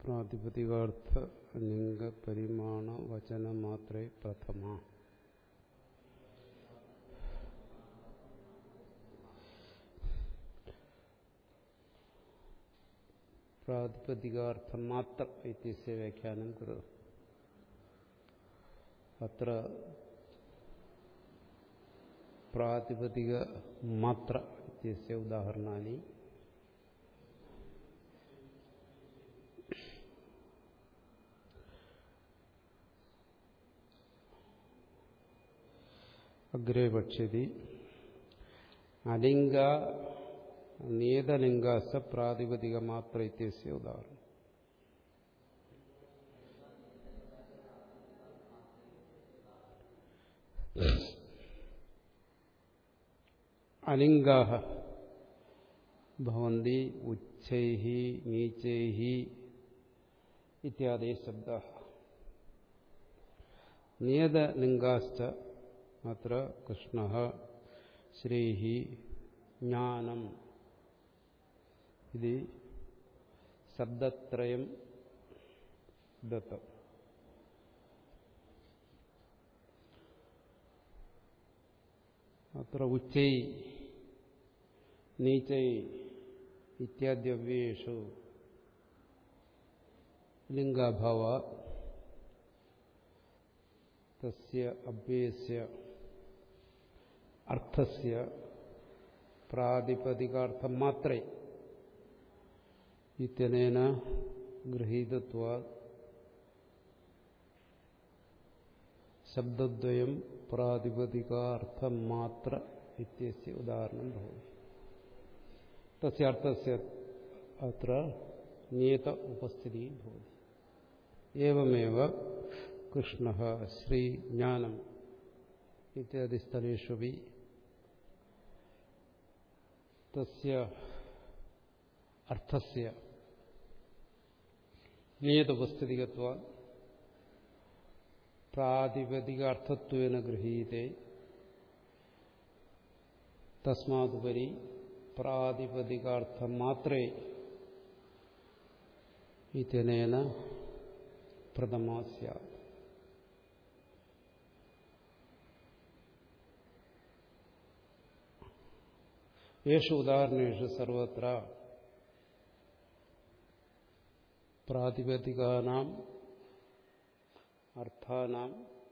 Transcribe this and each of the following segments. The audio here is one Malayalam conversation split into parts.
പ്രാതിപതികാർത്ഥ ലിംഗ പരിമാണ വചന മാത്രേ പ്രഥമ പ്രാതിപതികാർത്ഥം മാത്രം ഇത്യസ്യ വ്യാഖ്യാനം കൃത അത്ര പ്രാതിപതിക മാത്ര ഇത്യസ്യ ഉദാഹരണാനി അഗ്രേ പക്ഷതി അലിംഗ നിയതലിംഗാസ പ്രാതിപതിക മാത്ര ഇത്യസ്യ ഉദാഹരണം അലിംഗാഹ ഭവന്തി ഉച്ചൈः നീചൈः ഇത്യാദി ശബ്ദ നിയതലിംഗാശ്ച അത്ര കൃഷ്ണ ശ്രീः ജ്ഞാനം ഇത് ശബ്ദത്രയം ദത്തം അത്ര ഉച്ചൈ നീച്ചൈ ഇത്യാദ്യവ്യേഷു ലിംഗാഭാവ തസ്യ അവ്യയസ്യ അർത്ഥസ്യ പ്രാതിപതികാർത്ഥം മാത്രേ ഇത്യനേന ഗൃഹീതത്വാ ശബ്ദദ്വയം പ്രാതിപതികാർത്ഥം മാത്ര ഇത്യസ്യ ഉദാഹരണം ഭവതി തസ്യാർത്ഥസ്യ അത്ര നിയത ഉപസ്ഥിതി ഭവതി ഏവമേവ കൃഷ്ണ ശ്രീജ്ഞാനം ഇത്യാദി സ്ഥലേഷു തസ്യ അർത്ഥസ്യ നിയതോപസ്ഥിതികത്വ പ്രാതിപതികാർത്ഥത്വേന ഗൃഹീതേ തസ്മാതുപരി പ്രാതിപതികാർത്ഥം മാത്രേ ഇത്യനേന പ്രഥമാ സ്യാത് യേഷു ഉദാഹരണേഷു സർവത്ര പ്രാതിപതികാനാം അർത്ഥാനാം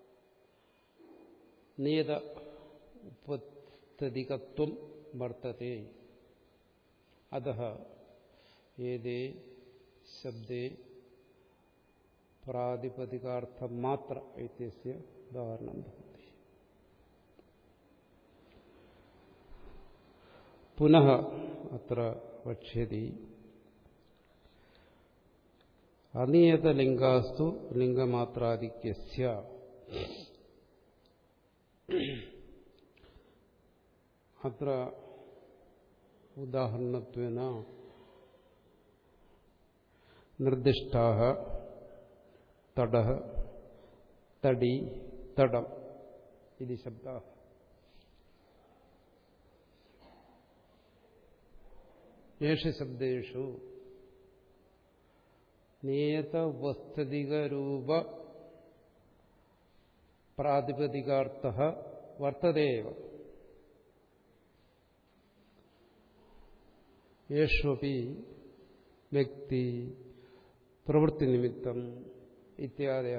നിയത ഉപസ്ഥിതികത്വം വർത്തത്തെ അത ഏതേ ശബ്ദേ പ്രാതിപതികാർത്ഥം മാത്ര ഇത്യസ്യ ഉദാഹരണം ഭവതി പുനഃ അത്ര വക്ഷ്യതി അനിയതലിംഗാസ്തു ലിംഗമാത്രാധിക്യസ്യ അത്ര ഉദാഹരണത്വേന നിർദ്ദിഷ്ടാ തട തടി തടം ഇത് ശബ്ദ യേഷു ശബ്ദേഷു നിയത ഉപസ്ഥിതികരൂപ പ്രാതിപതികാർത്ഥ വർത്തതേവ യേഷ്വപി വ്യക്തി പ്രവൃത്തിനിമിത്തം ഇത്യാദയ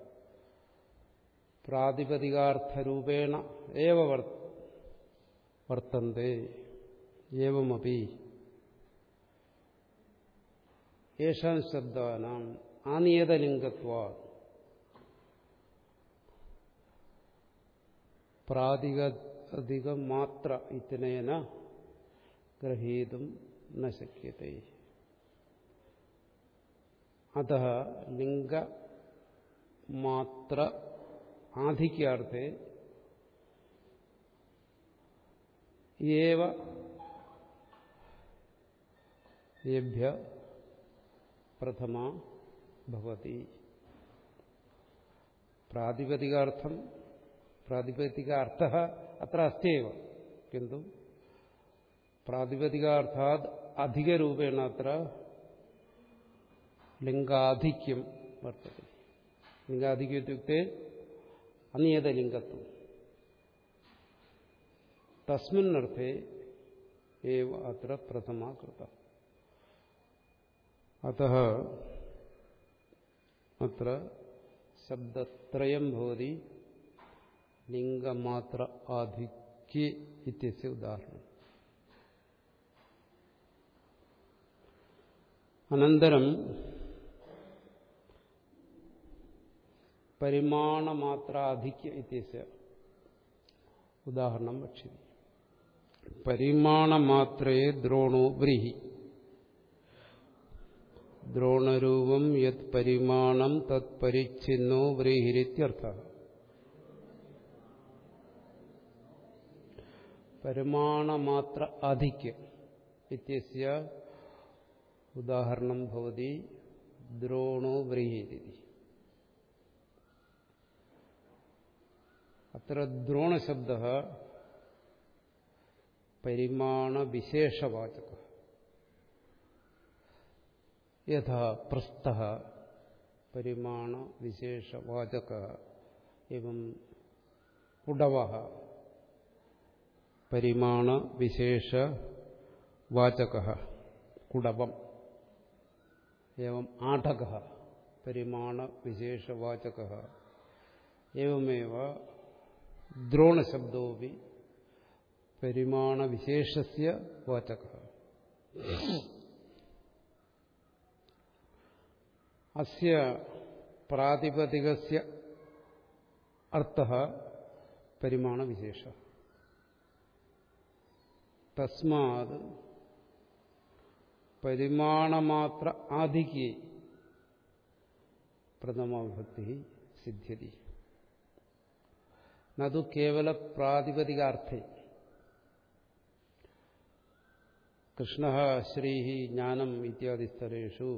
പ്രാതിപതികാർത്ഥരൂപേണ ഏവ വർത്തന്തെ ഏവമപി യേഷാം ശബ്ദാനാം ആനിയതലിംഗത്വ പ്രാതിപതികം മാത്ര ഇത്തനേന ഗ്രഹീതും ന ശക്യത്തെ അത ലിംഗ മാത്ര ആധിക്യാർത്ഥേ ഏവ ഏഭ്യ പ്രഥമ ഭവതി പ്രാതിപതികാർത്ഥം പ്രാതിപതികാർത്ഥ അത്ര അസ്ത്യവ കിന്തു പ്രാതിപതികാർത്ഥാത് അധികരൂപേണ അത്ര ലിംഗാധിക്യം വർത്തते ലിംഗാധിക്യം इत्युक्ते अनियतलिङ्गत्वम् तस्मिन्नर्थे एव अत्र प्रथमा कृता अतः अत्र शब्दत्रयं भवति लिङ्गमात्र आधिक्ये इत्यस्य उदाहरणम् अनन्तरं परिमाणमात्राधिक्य इत्यस्य उदाहरणं वक्ष्यते പരിമാണമാത്രേ ദ്രോണോ വ്രീഹി ദ്രോണരൂപം യത് പരിമാണം തത് പരിച്ഛിന്നോ വ്രീഹിരിത്യർത്ഥ പരിമാണമാത്ര ആധിക്യം ഇത്യസ്യ ഉദാഹരണം ഭവതി ദ്രോണോ വ്രീഹിരി അത്ര ദ്രോണശബ്ദ പരിമാണവിശേഷവാചക യഥാ പ്രസ്ഥ പരിമാണവിശേഷവാചക എവം പുടവ പരിമാണവിശേഷവാചക കുടവം एवं आढकः परिमाणविशेषवाचकः एवमेव द्रोणशब्दोऽपि परिमाणविशेषस्य वाचकः अस्य प्रातिपदिकस्य अर्थः परिमाणविशेषः तस्मात् പരിമാണമാത്ര ആധിക്യേ പ്രഥമവിഭക്തി സിദ്ധ്യതി നതു കേവല പ്രാതിപതികാർത്ഥേ കൃഷ്ണ ശ്രീ ജ്ഞാനം ഇത്യാദി സ്ഥലേഷു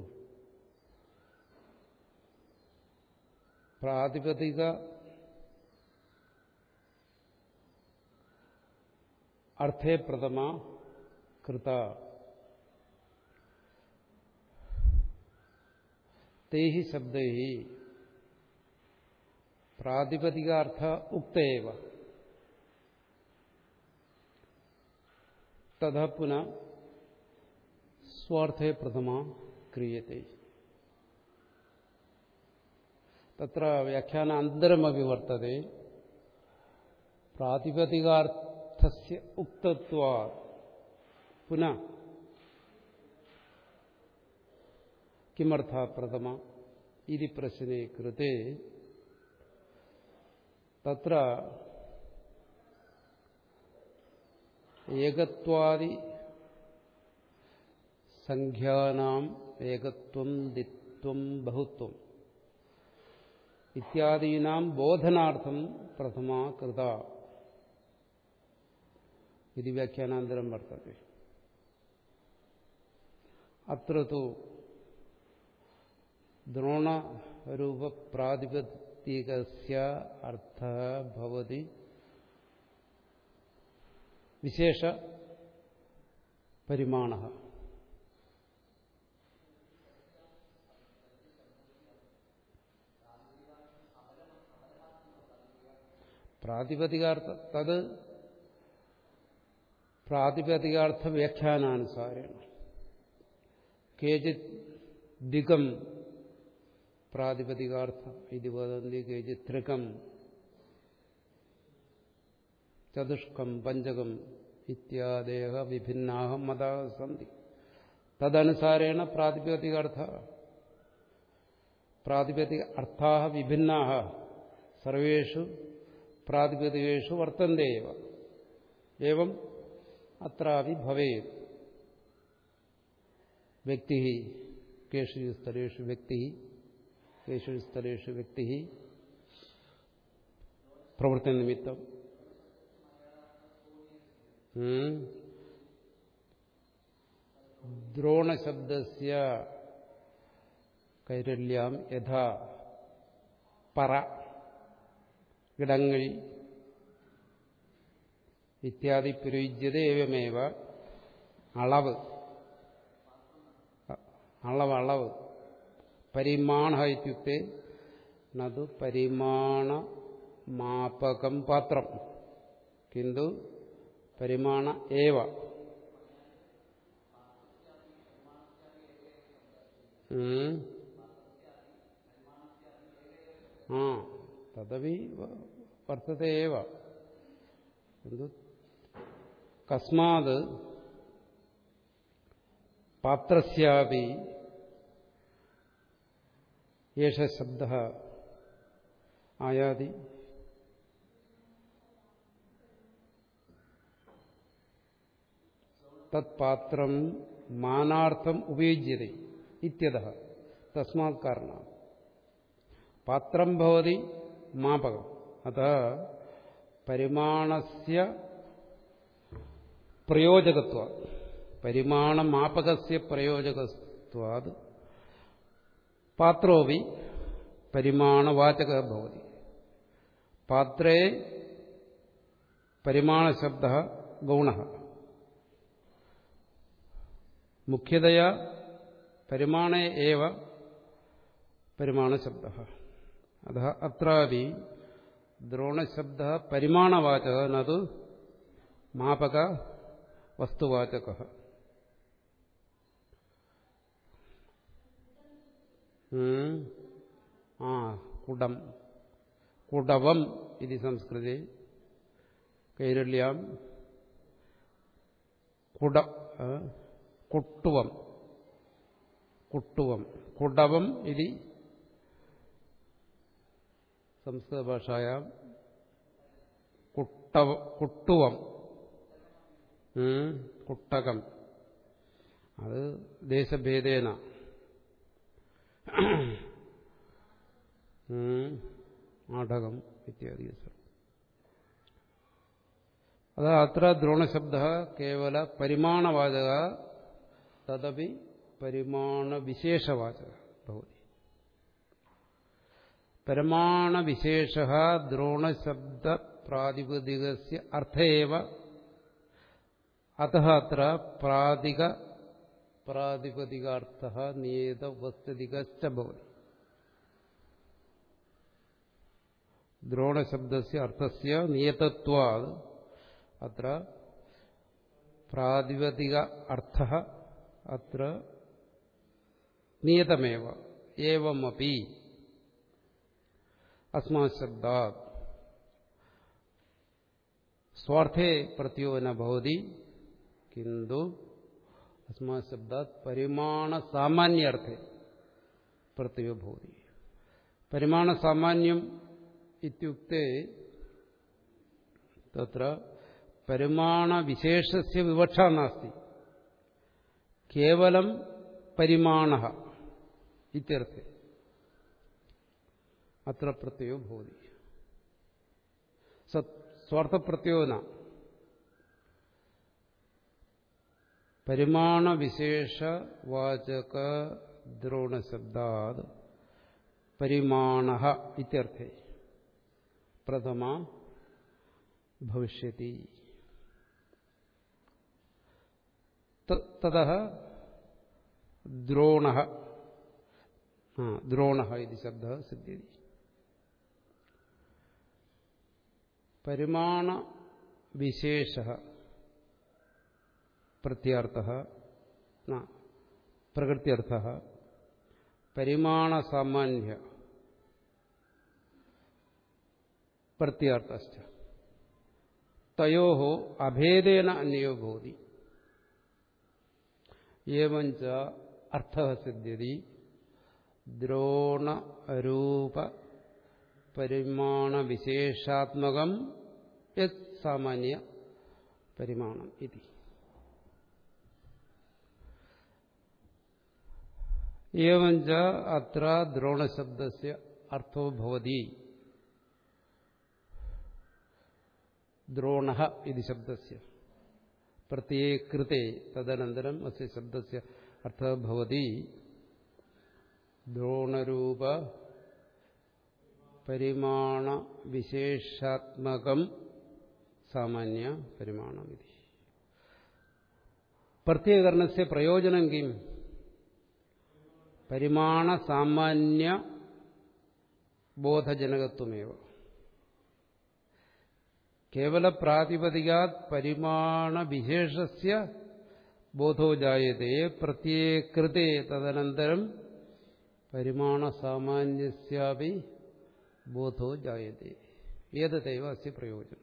പ്രാതിപതിക അർത്ഥേ പ്രഥമ കൃത തൈ ശബ്ദൈ പ്രാതിപതികാർത്ഥ ഉക്തേവ തഥാ പുന സ്വാർത്ഥേ പ്രഥമ ക്രിയത്തെ തത്ര വ്യാഖ്യാനാന്തരമപി വർത്തത്തെ പ്രാതിപതികാർത്ഥസ്യ ഉക്തത്വാ പുനഃ കിമർത്ഥ പ്രഥമ ഇതി പ്രശ്നെ കൃത്തെ തത്ര ഏകത്വാദി സംഖ്യാനാം ഏകത്വം ദിത്വം ബഹുത്വം ഇത്യാദീനാം ബോധനാർത്ഥം പ്രഥമ കൃത ഇത് വ്യാഖ്യാനാന്തരം വർത്തത്തെ അത്ര ദ്രോണരൂപപ്രാതിപത്തികസ്യ അർത്ഥ ഭവതി വിശേഷ പരിമാണ പ്രാതിപതികാർത്ഥ തത് പ്രാതിപതികാർത്ഥ വ്യാഖ്യാനാനുസാരേണ കേചിത് ദിഗം പ്രാതിപതികാർത്ഥ ഇത് വദന്തി കേചിത് ത്രികം ചതുഷ്കം പഞ്ചകം ഇത്യാദയ വിഭിന്നാ മതാ സന്തി തദനുസാരേണ പ്രാതിപതികാർത്ഥ പ്രാതിപതിക അർത്ഥാ വിഭിന്നാ സർവേഷു പ്രാതിപതികേഷു വർത്തന്തെ ഏവം അത്രാപി ഭവേത് വ്യക്തി കേഷു സ്ഥലേഷു വ്യക്തി കേഷു സ്ഥലേഷു വ്യക്തി പ്രവൃത്തി നിമിത്തം ദ്രോണശബ്ദസ്യ കൈരല്യാം യഥാ പറ ഇടങ്ങഴി ഇത്യാദി പ്രയുജ്യത ഏവമേവ അളവ് അളവ് അളവ് പരിമാണ ഇത്യുക്തെ നതു പരിമാണമാപകം പാത്രം കിന്തു പരിമാണ ഏവ ഉം. ആ തദപി വർത്തത്തെ ഏവ കിന്തു കസ്മാത് പാത്രസ്യാപി യേശ ശബ്ദ ആയാതി തത്പാത്രം മാനാർത്ഥം ഉപയുജ്യത ഇത്യത തസ്മാത് കാരണ പാത്രം ഭവതി മാപകം അത പരിമാണസ്യ പ്രയോജകത്വ പരിമാണമാപകസ്യ പ്രയോജകത്വാത് പാത്രോപി പരിമാണവാചക ഭവതി പാത്രേ പരിമാണശബ്ദ ഗൗണ മുഖ്യതയാ പരിമാണേ ഏവ പരിമാണശബ്ദ അത അത്രാപി ദ്രോണശബ്ദ പരിമാണവാചക നതു മാപക വസ്തുവാചക ആ കുടം കുടവം ഇത് സംസ്കൃതി കൈരള്യാം കുട കുട്ടുവം കുട്ടുവം കുടവം ഇത് സംസ്കൃതഭാഷായാം കുട്ടവ കുട്ടുവം കുട്ടകം അത് ദേശഭേദേന ആടകം ഇത്യാദി അത് അത്ര ദ്രോണശബ്ദ കേവല പരിമാണവാചക തദപി പരിമാണവിശേഷവാചക ഭവതി പരിമാണവിശേഷ ദ്രോണശബ്ദ പ്രാതിപദികസ്യ അർത്ഥേവ അത അത്ര പ്രാതിക പ്രാതിപദികാർത്ഥ നിയേത വസ്തുതികശ്ച ഭവതി ദ്രോണശബ്ദസ്യ അർത്ഥസ്യ നിയതത്വാത് അത്ര പ്രാതിപദിക അർത്ഥ അത്ര നിയതമേവ ഏവമപി അസ്മാത് ശബ്ദാത് സ്വാർത്ഥേ പ്രത്യോ ന ഭവതി കിന്തു അസ്മാത് ശബ്ദാത് പരിമാണ സാമാന്യർത്ഥേ പ്രത്യോ ഭവതി പരിമാണ സാമാന്യം ഇത്യുക്തെ തത്ര പരിമാണവിശേഷസ്യ വിവക്ഷ നാസ്തി കേവലം പരിമാണ ഇത്യർത്ഥേ അത്ര പ്രത്യോ ഭവതി സ്വാർത്ഥപ്രത്യോ ന പരിമാണവിശേഷവാചക ദ്രോണശബ്ദാത് പരിമാണ ഇത്യർത്ഥേ പ്രഥമ ഭവിഷ്യതി തത ദ്രോണ ദ്രോണ ഇത് ശബ്ദ സിദ്ധ്യതി പരിമാണവിശേഷ പ്രത്യാർത്ഥ പ്രകൃത്യർത്ഥ പരിമാണസാമാന്യ പ്രത്യാർത്ഥ തയോ അഭേദേന അന്യോ ഭവതി ഏവഞ്ച അർത്ഥ സിദ്ധ്യതി ദ്രോണരൂപ പരിമാണവിശേഷാത്മകം യത് സാമാന്യ പരിമാണം ഇതി ഏവഞ്ച അത്ര ദ്രോണശബ്ദസ്യ അർത്ഥോ ഭവതി ദ്രോണ ഇത് ശബ്ദസ്യ പ്രത്യേ കൃത്തെ തദനന്തരം അസ്യ ശബ്ദസ്യ അർത്ഥ ഭവതി ദ്രോണരൂപ പരിമാണ വിശേഷാത്മകം സാമാന്യ പരിമാണം ഇത് പ്രത്യേകരണസ്യ പ്രയോജനം കിം പരിമാണ സാമാന്യ ബോധജനകത്വമേവ കേവല പ്രാതിപതികാത് പരിമാണ വിശേഷസ്യ ബോധോ ജായതേ പ്രത്യേകൃതേ തദനന്തരം പരിമാണ സാമാന്യസ്യാപി ബോധോ ജായതേ ഏതദൈവ അസ്യ പ്രയോജനം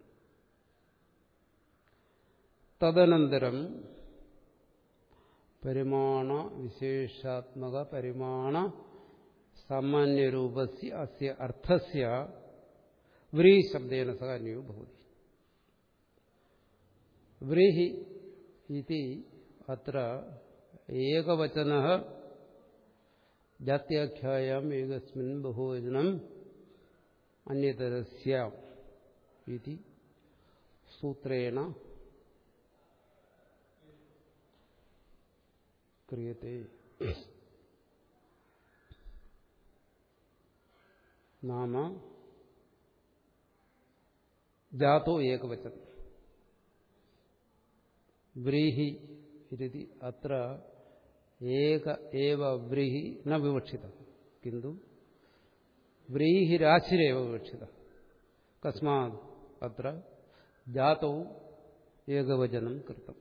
തദനന്തരം പരിമാണ വിശേഷാത്മക പരിമാണ സാമാന്യരൂപസ്യ അസ്യ അർത്ഥസ്യ വ്രീ ശബ്ദേന സഹ അന്യോ ഭവതി വ്രീഹി ഇതി അത്ര ഏകവചന ജാത്യാഖ്യായാം ഏകസ്മിൻ ബഹുവചനം അന്യതരസ്യാം ഇതി സൂത്രേണ ക്രിയത്തെ നാമ ജാതോ ഏകവചനം വ്രീഹി ഇതി അത്ര ഏക ഏവ വ്രീഹി ന വിവക്ഷിത കിന്തു വ്രീഹിരാശിരേവ വിവക്ഷിത കസ്മാത് അത്ര ജാതോ ഏകവചനം കൃതം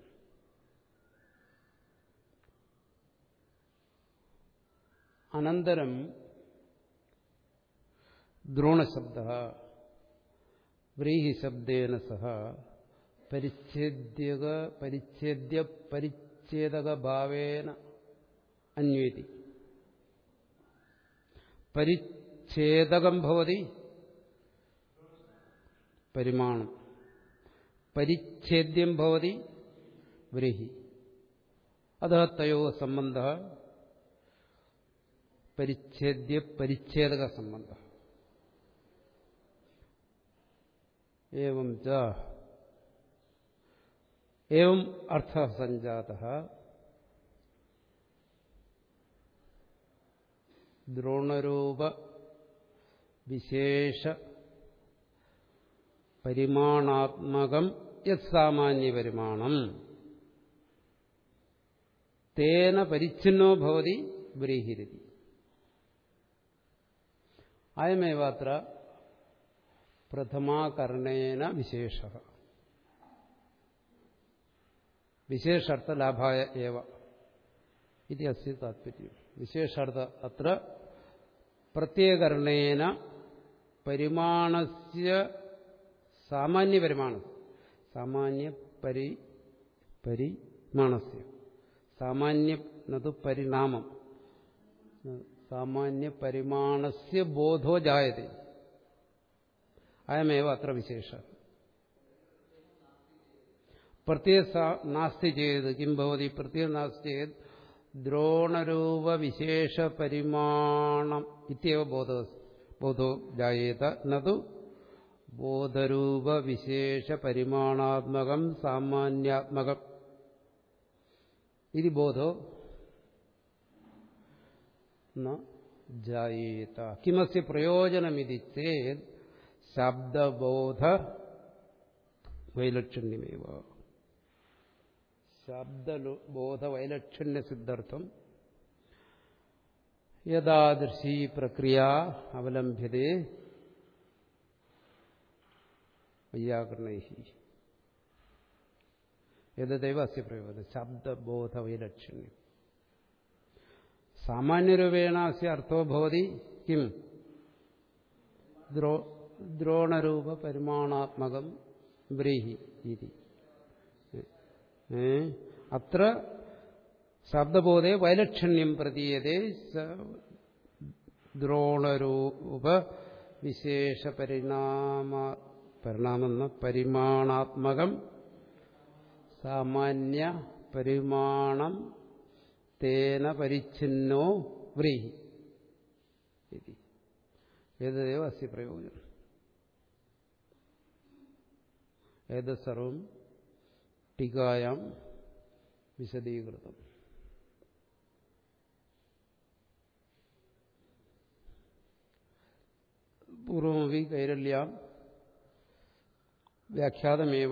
അനന്തരം ദ്രോണശബ്ദ വ്രീഹിശബ്ദേന സഹ പരിച്ഛേദ്യക പരിച്ഛേദ്യ പരിച്ഛേദക ഭാവേന അന്വേതി പരിച്ഛേദകം ഭവതി പരിമാണം പരിച്ഛേദ്യം ഭവതി വ്രീഹി അത തയോ സംബന്ധ പരിച്ഛേദ്യ പരിച്ഛേദക സംബന്ധ एवं च एवं अर्थः सञ्जातः द्रोणरूप विशेष परिमाणात्मकं यत्सामान्यपरिमाणम् तेन परिच्छिन्नो भवति व्रीहिरिति अयमेवात्र പ്രഥമാകർണേന വിശേഷ വിശേഷാർത്ഥലാഭായ ഏവ ഇത് അസ്യ താത്പര്യം വിശേഷാർത്ഥ അത്ര പ്രത്യേകർണേന പരിമാണസ്യ സാമാന്യപരിമാണം സാമാന്യ പരി പരിമാണസ്യ സാമാന്യ നതു പരിണാമം സാമാന്യ പരിമാണസ്യ ബോധോ ജായതേ അയമേവ അത്ര വിശേഷ പ്രത്യേക നാസ്തി ചെയ്ത് കിം ഭവതി പ്രത്യേക നാസ്തി ചെയ്ത് ദ്രോണരൂപവിശേഷ പരിമാണം ഇത്യവ ബോധ ബോധോ ജായേത നതു ബോധരൂപവിശേഷ പരിമാണാത്മകം സാമാന്യാത്മകം ഇത് ബോധോ ന ജായേത കിമസ്യ പ്രയോജനമിതി ചേത് ശബ്ദബോധ വൈലക്ഷണ്യമേവ ശബ്ദബോധ വൈലക്ഷണ്യ സിദ്ധാർത്ഥം യഥാദൃശി പ്രക്രിയ അവലംബ്യതേ വൈയാകരണൈ യഥൈവ അസ്യ പ്രയോജനം ശബ്ദബോധ വൈലക്ഷണ്യം സാമാന്യരൂപേണ അസ്യ അർത്ഥോ ഭവതി കിം ദ്രോ ദ്രോണരൂപ പരിമാണാത്മകം വ്രീഹി ഇതി അത്ര ശബ്ദബോധേ വൈലക്ഷണ്യം പ്രതീയതേ ദ്രോണരൂപ വിശേഷ പരിണാമ പരിണാമെന്ന പരിമാണാത്മകം സാമാന്യ പരിമാണം തേന പരിച്ഛിന്നോ വ്രീഹി ഇതി ഏതദേവ അസ്യ പ്രയോജനം ഏതത് സർവം ടീകായാം വിശദീകൃതം പൂർവമപി കൈരല്യാം വ്യാഖ്യാതമേവ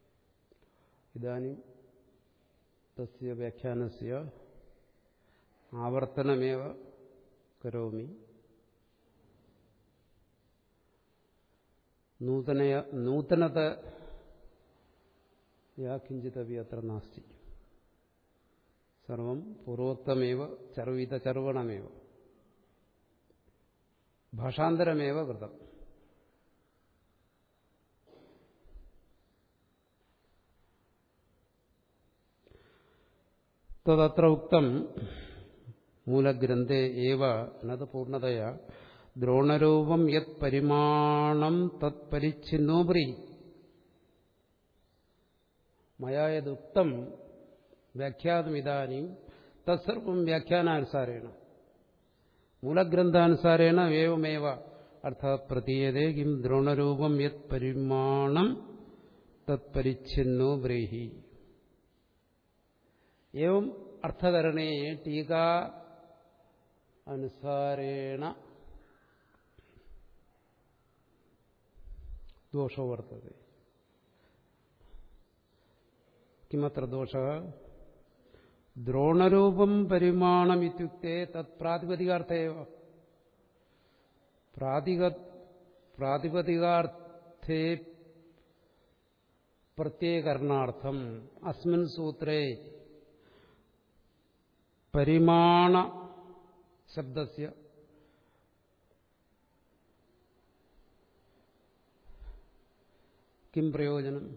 ഇതാനും തസ്യ വ്യാഖ്യാനസ്യ ആവർത്തനമേവ കരോമി നൂതനയ നൂതനത യാ കിഞ്ചിതവി അത്ര നാസ്തി സർവം പൂർവോക്തമേവ ചർവിത ചർവണമേവ ഭാഷാന്തരമേവ കൃതം തദത്ര ഉക്തം മൂലഗ്രന്ഥേ ഏവ നത് പൂർണ്ണതയാ ദ്രോണരൂപം യത് പരിമാണം തത് പരിച്ഛിന്നോപരി മയാ യദുക്തം വ്യാഖ്യാതമിതാനും തത്സർവം വ്യാഖ്യാനാനുസാരേണ മൂലഗ്രന്ഥാനുസാരേണ ഏവമേവ അർത്ഥ പ്രതീയതേ കിം ദ്രോണരൂപം യത് പരിമാണം തത് പരിച്ഛിന്നോ ബ്രീഹി एवं अर्थकरणे टीका अनुसारेण दोषो वर्तते किमत्र दोषः द्रोणरूपं परिमाणमित्युक्ते तत् प्रातिपदिकार्थ एव प्रातिग प्रातिपदिकार्थे प्रत्ययकरणार्थम् अस्मिन् सूत्रे പരിമാണ ശബ്ദസ്യ കിം പ്രയോജനം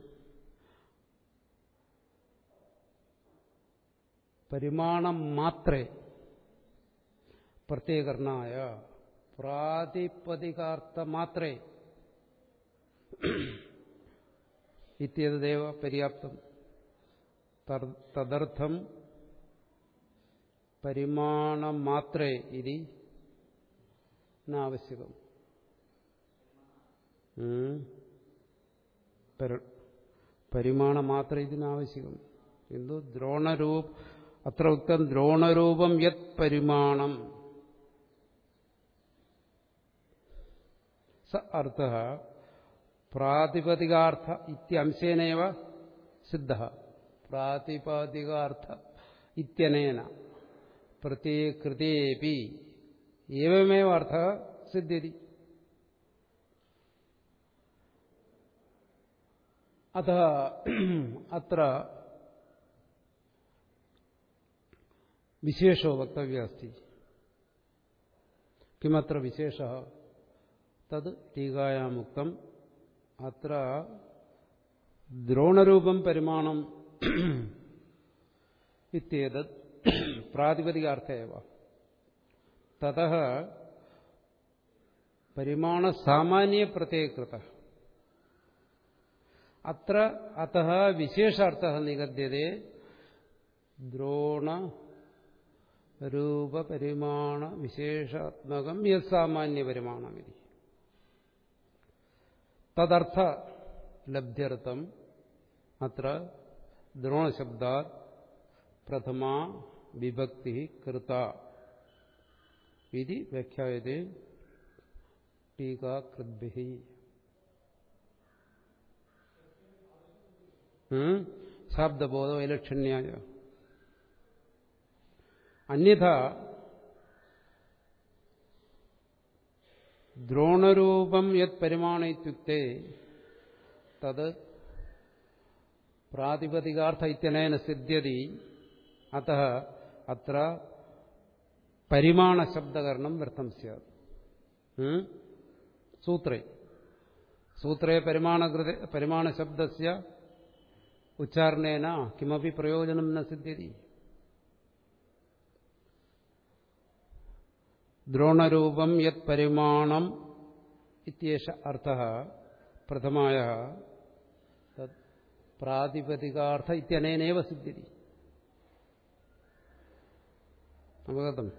പരിമാണം മാത്രേ പ്രത്യേകരണായ പ്രാതിപതികാർത്ഥ മാത്രേ ഇത്യതദേവ പര്യാപ്തം തദർത്ഥം പരിമാണം മാത്രേ ഇതി ആവശ്യകം പരിമാണം മാത്രം ഇതിനാവശ്യകം എന്തു ദ്രോണരൂപ അത്ര ഉക്തം ദ്രോണരൂപം യത് പരിമാണം സ അർത്ഥ പ്രാതിപതികാർത്ഥ ഇത്യംശേനേവ സിദ്ധ പ്രാതിപതികാർത്ഥ ഇത്യനേന പ്രത്യേകൃതേപി ഏവമേവ അർത്ഥ സിദ്ധ്യതി അത അത്ര വിശേഷോ വക്തവ്യ അസ്തി കിമത്ര വിശേഷ തത് ടീകായാമുക്തം അത്ര ദ്രോണരൂപം പരിമാണം ഇത്യേതത് പ്രാതിപതികാർത്ഥ തത പരിമാണസാമാന്യ പ്രത്യേകൃത അത്ര അത വിശേഷാർത്ഥ നിഗദ്യത്തെ ദ്രോണ രൂപപരിമാണ വിശേഷാത്മകം യസാമാന്യ പരിമാണമിതി തദർത്ഥ ലബ്ധ്യർത്ഥം അത്ര ദ്രോണശബ്ദാത് പ്രഥമാ വിഭക്തി കൃത ഇതി വ്യാഖ്യായത്തെ ടീകാകൃദ്ഭി ശാബ്ദബോധ വൈലക്ഷണ്യായ അന്യഥ ദ്രോണരൂപം യത് പരിമാണ ഇത്യുക്തെ തത് പ്രാതിപതികാർത്ഥ ഇത്യനേന സിദ്ധ്യതി അത അത്ര പരിമാണശബ്ദകരണം വ്യർത്ഥം സ്യാത് സൂത്രേ സൂത്രേ പരിമാണകൃത പരിമാണശബ്ദസ്യ ഉച്ചാരണേന കിമപി പ്രയോജനം ന സിദ്ധ്യതി ദ്രോണരൂപം യത് പരിമാണം ഇത്യേഷ അർത്ഥ പ്രഥമായ പ്രാതിപതികാർത്ഥ ഇത്യനേനേവ സിദ്ധ്യതി അവഗതം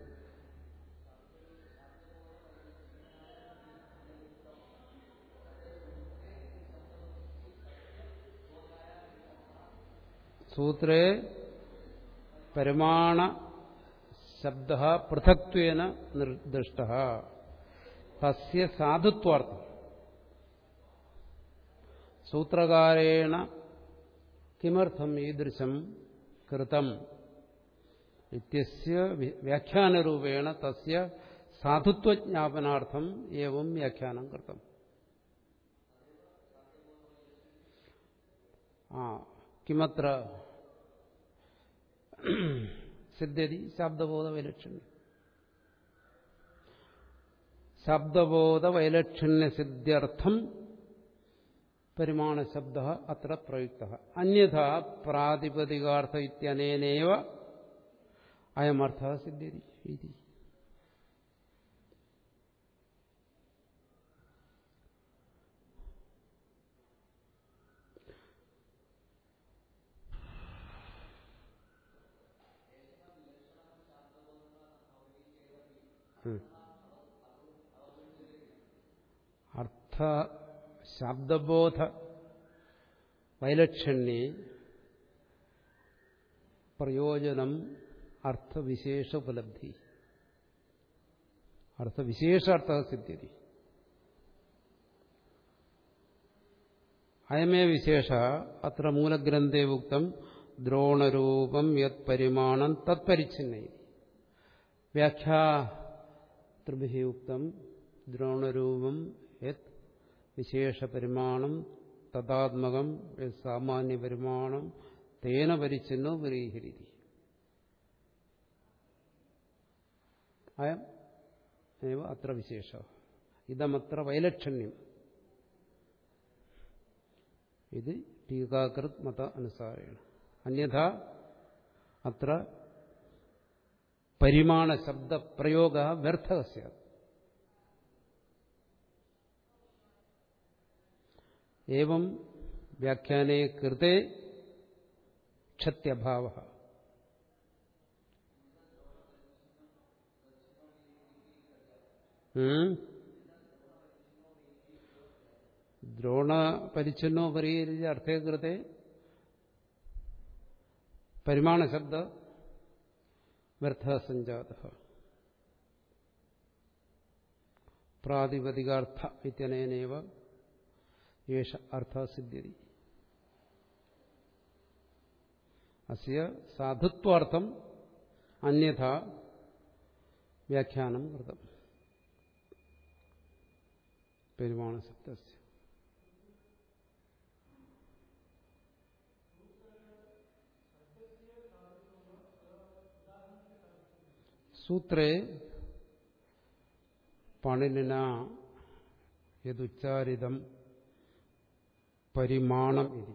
സൂത്രേ പരിമാണ ശബ്ദ പൃഥക്വേന നിർദ്ദിഷ്ട തസ്യ സാധുത്വാർത്ഥം സൂത്രകാരേണ കിമർത്ഥം ഈദൃശം കൃതം ഇത്യസ്യ വ്യാഖ്യാനരൂപേണ തസ്യ സാധുത്വജ്ഞാപനാർത്ഥം ഏവം വ്യാഖ്യാനം കൃതം ആ കിമത്ര സിദ്ധ്യതി ശബ്ദബോധവൈലക്ഷണ്യം ശബ്ദബോധവൈലക്ഷണ്യസിദ്ധ്യർത്ഥം പരിമാണശബ്ദ അത്ര പ്രയുക്ത അന്യഥ പ്രാതിപതികാർത്ഥ ഇത്യനേനേവ അയമർത്ഥ സിദ്ധ്യതി ഇതി അർത്ഥ ശബ്ദബോധ വൈലക്ഷണ്യേ പ്രയോജനം അർത്ഥവിശേഷ ഉപലബ്ധി അർത്ഥവിശേഷാർത്ഥ സിദ്ധ്യതി അയമേ വിശേഷ അത്ര മൂലഗ്രന്ഥേ ഉക്തം ദ്രോണരൂപം യത് പരിമാണം തത്പരിച്ഛിന്ന വ്യാഖ്യാതൃഭി ഉക്തം ദ്രോണരൂപം യത് വിശേഷപരിമാണം തഥാത്മകം സാമാന്യപരിമാണം തേന പരിച്ഛിന്നോ വിരീഹരിതി അയം ഏവ അത്ര വിശേഷ ഇതമത്ര വൈലക്ഷണ്യം ഇത് ടീകാകൃത് മത അനുസാരേണ അന്യഥ അത്ര പരിമാണ ശബ്ദ പ്രയോഗ വ്യർത്ഥ സ്യാത് एवं व्याख्याने कृते क्षत्यभाव ദ്രോണ പരിച്ഛന്നോ പരിഹരിച്ച അർത്ഥേ കൃത്തെ പരിമാണശബ്ദ വ്യർത്ഥസഞ്ജാത പ്രാതിപതികാർത്ഥ ഇത്യനേനേവ യേഷ അർത്ഥസിദ്ധ്യതി അസ്യ സാധുത്വാർത്ഥം അന്യഥ വ്യാഖ്യാനം കൃതം പെരുമാണശബ്ദസ്യ സൂത്രേ പണിന യദുച്ചാരിതം പരിമാണം ഇതി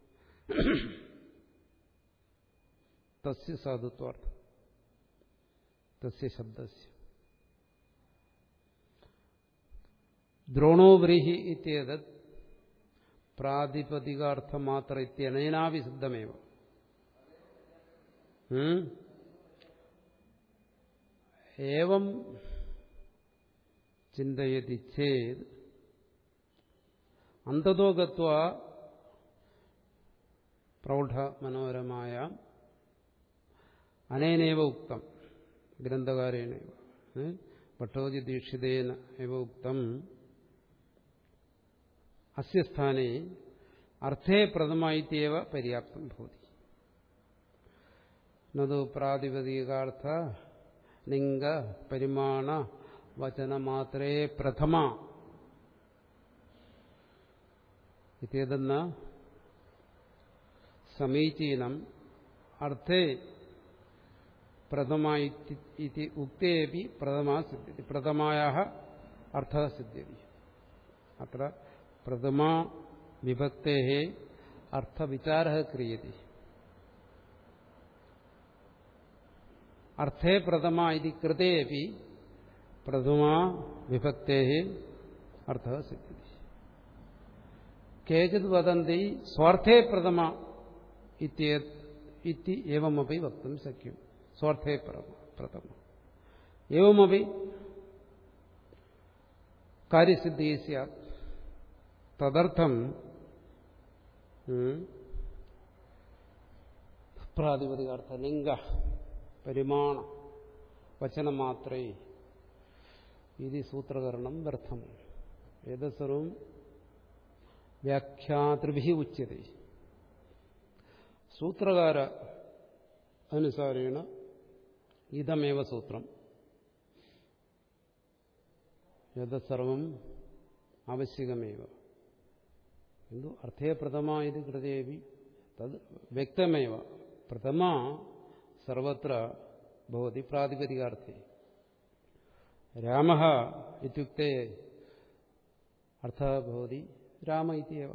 തസ്യ സാധുത്വാർത്ഥം തസ്യ ശബ്ദസ്യ ദ്രോണോവ്രീഹി ഇത്യേതത് പ്രാതിപതികാർത്ഥമാത്ര ഇത്യനേനാവി സിദ്ധമേവ ഏവം ചിന്തയതി ചേത് അന്തതോ ഗത്വ പ്രൗഢ മനോരമായ അനേനേവ ഉക്തം ഗ്രന്ഥകാരേണേവ ഭട്ടോജി ദീക്ഷിതേന എവ ഉക്തം അസ്യ സ്ഥാനെ അർത്ഥേ പ്രഥമായിത്യവ പര്യാപ്തം ഭവതി നതു പ്രാതിപതികാർത്ഥ ലിംഗ പരിമാണ വചനമാത്രേ പ്രഥമ ഇതേതെന്ന സമീചീനം അർത്ഥേ പ്രഥമ ഇതി ഉക്തേപി പ്രഥമാ സിദ്ധ്യതി പ്രഥമായ അർത്ഥ സിദ്ധ്യതി അത്ര പ്രഥമ വിഭക്തേ അർത്ഥവിചാര ക്രിയത്തെ അർത്ഥേ പ്രഥമ ഇതി കൃതേപി പ്രഥമ വിഭക്തേ അർത്ഥ സിദ്ധ്യതി കേചിത് വദന്തി സ്വാർത്ഥേ പ്രഥമ ഇതി ഏവമപി വക്തും ശക്യം സ്വാർത്ഥേ പ്രഥമ ഏവമപി കാര്യസിദ്ധി സ്യാത് തദർത്ഥം പ്രാതിപതികാർത്ഥ ലിംഗ പരിമാണ വചനമാത്രേ ഇത് സൂത്രകരണം വ്യർത്ഥം ഏതസർവം വ്യാഖ്യാതൃഭി ഉച്യത്തെ സൂത്രകാര അനുസാരേണ ഇതമേവ സൂത്രം യഥസർവം ആവശ്യകമേവ किन्तु अर्थे प्रथमा इति कृतेपि तद् व्यक्तमेव प्रथमा सर्वत्र भवति प्रातिपदिकार्थे रामः इत्युक्ते अर्थः भवति राम इति एव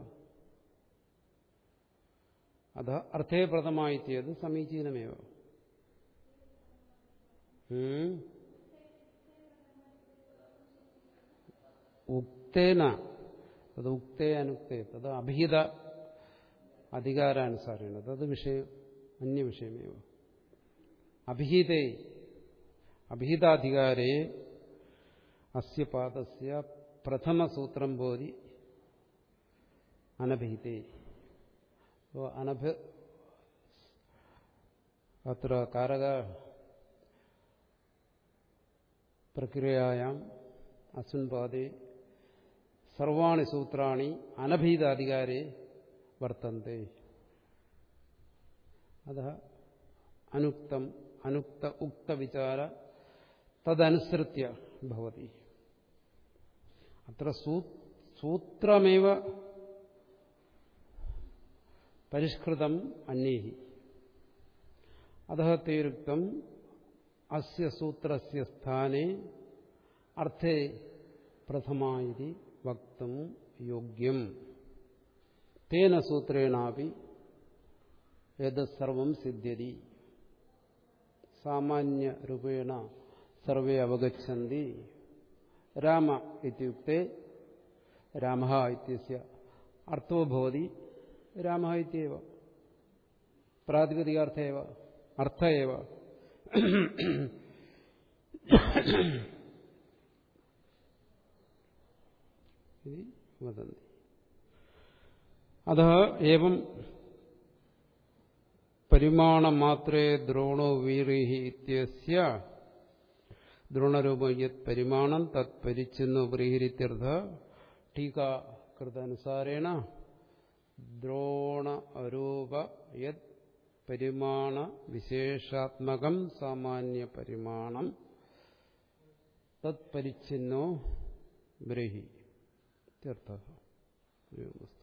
अतः अर्थे प्रथमा इत्येतत् समीचीनमेव उक्तेन तद् उक्ते अनुक्ते तद् अभिहित अधिकारानुसारेण तद् विषय अन्यविषयमेव अभिहिते अभिहिताधिकारे अस्य पादस्य प्रथमसूत्रं भवति अनभिहिते अनभ अत्र कारक प्रक्रियायाम् अस्मिन् पादे സർവാണി സൂത്രാണി അനഭീതാധികാരെ വർത്തന്തെ അത അനുക്തം അനുക്ത ഉക്ത വിചാര തദനുസൃത്യ ഭവതി അത്ര സൂത്രമേവ പരിഷ്കൃതം അന്യേഹി അത തേരുക്തം അസ്യ സൂത്രസ്യ സ്ഥാനെ അർത്ഥേ പ്രഥമായിരി വക്തും യോഗ്യം തേന സൂത്രേണാപി യത് സർവം സിദ്ധ്യതി സാമാന്യരൂപേണ സർവേ അവഗച്ഛന്തി രാമ ഇത്യുക്തെ രാമ ഇത്യസ്യ അർത്ഥോ ഭവതി രാമ ഇത്യവ പ്രാതിപതികാർത്ഥ ഏവ അർത്ഥ ഏവ വദന്തി അത ഏവം പരിമാണമാത്രേ ദ്രോണോ വീറി ഇത്യസ്യ ദ്രോണരൂപം യത് പരിമാണം തത് പരിച്ഛിന്നോ വ്രീഹിരിത്യർത്ഥ ടീകാകൃതാനുസാരേണ ദ്രോണരൂപ യത് പരിമാണ വിശേഷാത്മകം സാമാന്യ പരിമാണം തത് പരിച്ഛിന്നോ ബ്രഹി ഇത്യർത്ഥ